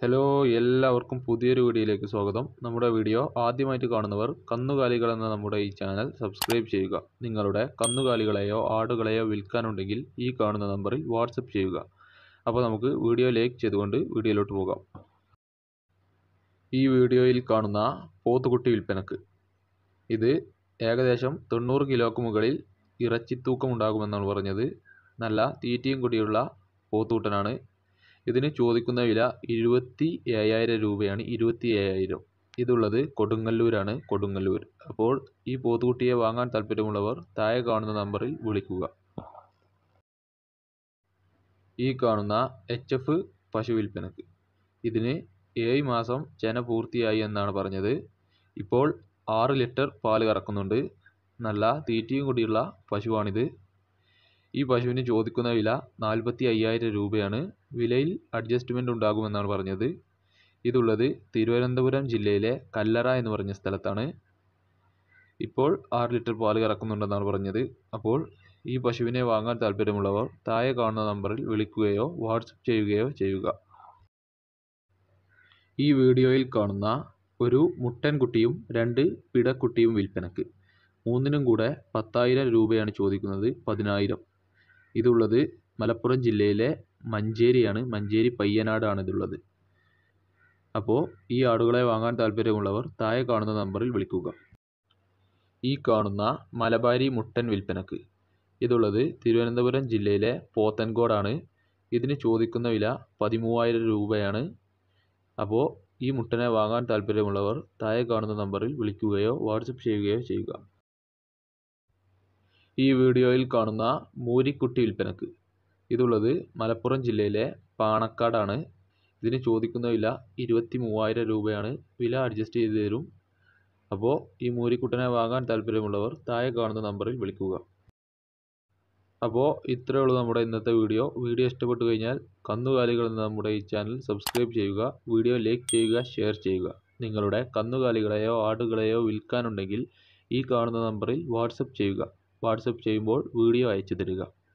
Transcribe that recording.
hello എല്ലാവർക്കും പുതിയൊരു വീഡിയോയിലേക്ക് സ്വാഗതം നമ്മുടെ വീഡിയോ ആദ്യമായിട്ട് കാണുന്നവർ കന്നുകാലികൾ എന്ന നമ്മുടെ ഈ ചാനൽ സബ്സ്ക്രൈബ് ചെയ്യുക നിങ്ങളുടെ കന്നുകാലികളെയോ ആടുകളെയോ വിൽക്കാനുണ്ടെങ്കിൽ ഈ കാണുന്ന നമ്പറിൽ വാട്സപ്പ് ചെയ്യുക അപ്പോൾ നമുക്ക് വീഡിയോ ലൈക്ക് ചെയ്തുകൊണ്ട് വീഡിയോയിലോട്ട് പോകാം ഈ വീഡിയോയിൽ കാണുന്ന പോത്തുകുട്ടി വിൽപ്പനക്ക് ഇത് ഏകദേശം തൊണ്ണൂറ് കിലോക്ക് മുകളിൽ ഇറച്ചിത്തൂക്കം ഉണ്ടാകുമെന്നാണ് പറഞ്ഞത് നല്ല തീറ്റയും കൂടിയുള്ള പോത്തുകുട്ടനാണ് ഇതിന് ചോദിക്കുന്ന വില ഇരുപത്തി ഏഴായിരം രൂപയാണ് ഇരുപത്തി ഏഴായിരം ഇതുള്ളത് കൊടുങ്ങല്ലൂരാണ് കൊടുങ്ങല്ലൂർ അപ്പോൾ ഈ പോത്തുകുട്ടിയെ വാങ്ങാൻ താല്പര്യമുള്ളവർ താഴെ കാണുന്ന നമ്പറിൽ വിളിക്കുക ഈ കാണുന്ന എച്ച് എഫ് പശു വിൽപ്പനക്ക് ഇതിന് ഏഴ് മാസം ചെന പൂർത്തിയായി എന്നാണ് പറഞ്ഞത് ഇപ്പോൾ ആറ് ലിറ്റർ പാല് കറക്കുന്നുണ്ട് നല്ല തീറ്റയും കൂടിയുള്ള പശുവാണിത് ഈ പശുവിന് ചോദിക്കുന്ന വില നാൽപ്പത്തി അയ്യായിരം രൂപയാണ് വിലയിൽ അഡ്ജസ്റ്റ്മെൻ്റ് ഉണ്ടാകുമെന്നാണ് പറഞ്ഞത് ഇതുള്ളത് തിരുവനന്തപുരം ജില്ലയിലെ കല്ലറ എന്ന് പറഞ്ഞ സ്ഥലത്താണ് ഇപ്പോൾ ആറ് ലിറ്റർ പാല് കറക്കുന്നുണ്ടെന്നാണ് പറഞ്ഞത് അപ്പോൾ ഈ പശുവിനെ വാങ്ങാൻ താല്പര്യമുള്ളവർ താഴെ കാണുന്ന നമ്പറിൽ വിളിക്കുകയോ വാട്സപ്പ് ചെയ്യുകയോ ചെയ്യുക ഈ വീഡിയോയിൽ കാണുന്ന ഒരു മുട്ടൻകുട്ടിയും രണ്ട് പിടക്കുട്ടിയും വിൽപ്പനക്ക് മൂന്നിനും കൂടെ പത്തായിരം രൂപയാണ് ചോദിക്കുന്നത് പതിനായിരം ഇതുള്ളത് മലപ്പുറം ജില്ലയിലെ മഞ്ചേരിയാണ് മഞ്ചേരി പയ്യനാടാണ് ഇതുള്ളത് അപ്പോൾ ഈ ആടുകളെ വാങ്ങാൻ താല്പര്യമുള്ളവർ താഴെ കാണുന്ന നമ്പറിൽ വിളിക്കുക ഈ കാണുന്ന മലബാരി മുട്ടൻ വിൽപ്പനക്ക് ഇതുള്ളത് തിരുവനന്തപുരം ജില്ലയിലെ പോത്തൻകോടാണ് ഇതിന് ചോദിക്കുന്ന വില പതിമൂവായിരം രൂപയാണ് അപ്പോൾ ഈ മുട്ടനെ വാങ്ങാൻ താല്പര്യമുള്ളവർ താഴെ കാണുന്ന നമ്പറിൽ വിളിക്കുകയോ വാട്സപ്പ് ചെയ്യുകയോ ചെയ്യുക ഈ വീഡിയോയിൽ കാണുന്ന മൂരിക്കുട്ടി വിൽപ്പനക്ക് ഇതുള്ളത് മലപ്പുറം ജില്ലയിലെ പാണക്കാടാണ് ഇതിന് ചോദിക്കുന്ന വില ഇരുപത്തി മൂവായിരം രൂപയാണ് വില അഡ്ജസ്റ്റ് ചെയ്ത് തരും അപ്പോൾ ഈ മൂരിക്കുട്ടനെ വാങ്ങാൻ താല്പര്യമുള്ളവർ താഴെ കാണുന്ന നമ്പറിൽ വിളിക്കുക അപ്പോൾ ഇത്രയേ ഉള്ളൂ നമ്മുടെ ഇന്നത്തെ വീഡിയോ വീഡിയോ ഇഷ്ടപ്പെട്ടു കഴിഞ്ഞാൽ കന്നുകാലികൾ എന്ന നമ്മുടെ ഈ ചാനൽ സബ്സ്ക്രൈബ് ചെയ്യുക വീഡിയോ ലൈക്ക് ചെയ്യുക ഷെയർ ചെയ്യുക നിങ്ങളുടെ കന്നുകാലികളെയോ ആടുകളെയോ വിൽക്കാനുണ്ടെങ്കിൽ ഈ കാണുന്ന നമ്പറിൽ വാട്സപ്പ് ചെയ്യുക വാട്സപ്പ് ചെയ്യുമ്പോൾ വീഡിയോ അയച്ചു തരിക